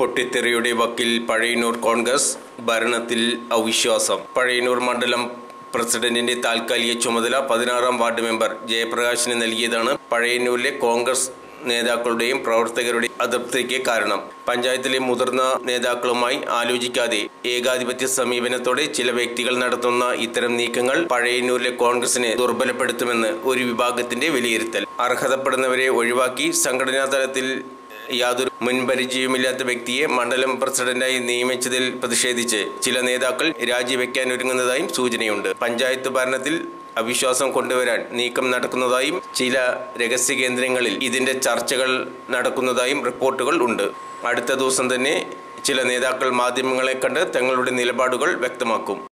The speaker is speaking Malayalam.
പൊട്ടിത്തെറിയുടെ വക്കിൽ പഴയന്നൂർ കോൺഗ്രസ് ഭരണത്തിൽ അവിശ്വാസം പഴയന്നൂർ മണ്ഡലം പ്രസിഡന്റിന്റെ താൽക്കാലിക ചുമതല പതിനാറാം വാർഡ് മെമ്പർ ജയപ്രകാശിന് നൽകിയതാണ് പഴയന്നൂരിലെ കോൺഗ്രസ് നേതാക്കളുടെയും പ്രവർത്തകരുടെയും അതൃപ്തിക്ക് കാരണം പഞ്ചായത്തിലെ മുതിർന്ന നേതാക്കളുമായി ആലോചിക്കാതെ ഏകാധിപത്യ സമീപനത്തോടെ ചില വ്യക്തികൾ നടത്തുന്ന ഇത്തരം നീക്കങ്ങൾ പഴയന്നൂരിലെ കോൺഗ്രസിനെ ദുർബലപ്പെടുത്തുമെന്ന് ഒരു വിഭാഗത്തിന്റെ വിലയിരുത്തൽ അർഹതപ്പെടുന്നവരെ ഒഴിവാക്കി സംഘടനാ തലത്തിൽ യാതൊരു മുൻപരിചയവുമില്ലാത്ത വ്യക്തിയെ മണ്ഡലം പ്രസിഡന്റായി നിയമിച്ചതിൽ പ്രതിഷേധിച്ച് ചില നേതാക്കൾ രാജിവെക്കാൻ ഒരുങ്ങുന്നതായും സൂചനയുണ്ട് പഞ്ചായത്ത് ഭരണത്തിൽ അവിശ്വാസം കൊണ്ടുവരാൻ നീക്കം നടക്കുന്നതായും ചില രഹസ്യ കേന്ദ്രങ്ങളിൽ ഇതിന്റെ ചർച്ചകൾ നടക്കുന്നതായും റിപ്പോർട്ടുകൾ ഉണ്ട് അടുത്ത ദിവസം തന്നെ ചില നേതാക്കൾ മാധ്യമങ്ങളെ കണ്ട് തങ്ങളുടെ നിലപാടുകൾ വ്യക്തമാക്കും